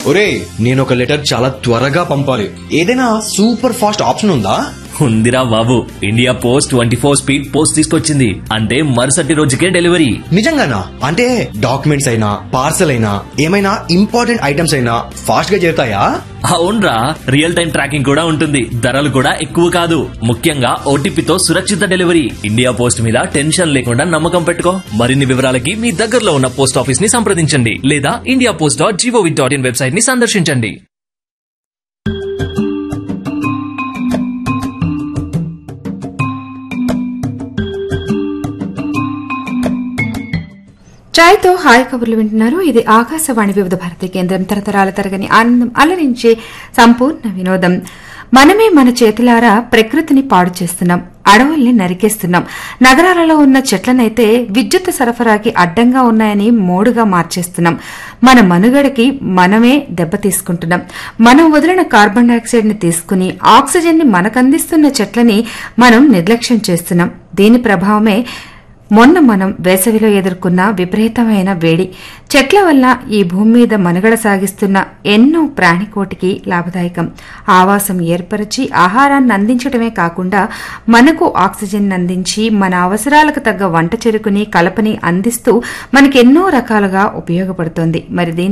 ఒరే నేను ఒక లెటర్ చాలా త్వరగా పంపాలి ఏదైనా సూపర్ ఫాస్ట్ ఆప్షన్ ఉందా ఉందిరా బాబు India post twenty four speed post తీసుకొచ్చింది అంటే మరుసటి రోజుకే డెలివరీ నిజంగానా అంటే డాక్యుమెంట్స్ అయినా పార్సల్ అయినా ఏమైనా ఇంపార్టెంట్ ఐటమ్స్ అయినా ఫాస్ట్ గా చేరుతాయా అవునరా రియల్ టైం ట్రాకింగ్ కూడా ఉంటుంది ధరలు కూడా ఎక్కువ కాదు ముఖ్యంగా ఓటీపీతో సురక్షిత డెలివరీ ఇండియా పోస్ట్ మీద టెన్షన్ లేకుండా నమ్మకం పెట్టుకో మరిన్ని వివరాలకి మీ దగ్గరలో ఉన్న పోస్ట్ ఆఫీస్ ని సంప్రదించండి లేదా India post dot G O V dot in website ని సందర్శించండి చాయ్తో హాయ్ కబుర్లు వింటున్నారు ఇది ఆకాశవాణి వివిధ భారతి కేంద్రం తరతరాల తరగని ఆనందం అలరించే సంపూర్ణ వినోదం మనమే మన చేతులారా ప్రకృతిని పాడు చేస్తున్నాం అడవుల్ని నరికేస్తున్నాం నగరాలలో ఉన్న చెట్లనైతే విద్యుత్ సరఫరాకి అడ్డంగా ఉన్నాయని మోడుగా మార్చేస్తున్నాం మన మనుగడకి మనమే దెబ్బతీసుకుంటున్నాం మనం వదిలిన కార్బన్ డైఆక్సైడ్ ని తీసుకుని ఆక్సిజన్ ని మనకందిస్తున్న చెట్లని మనం నిర్లక్ష్యం చేస్తున్నాం దీని ప్రభావమే మొన్న మనం వేసవిలో ఎదుర్కొన్న విపరీతమైన వేడి చెట్ల వల్ల ఈ భూమి మీద మనుగడ సాగిస్తున్న ఎన్నో ప్రాణికోటికి లాభదాయకం ఆవాసం ఏర్పరిచి ఆహారాన్ని అందించడమే కాకుండా మనకు ఆక్సిజన్ అందించి మన అవసరాలకు తగ్గ వంట చెరుకుని కలపని అందిస్తూ మనకెన్నో రకాలుగా ఉపయోగపడుతోంది మరి దీని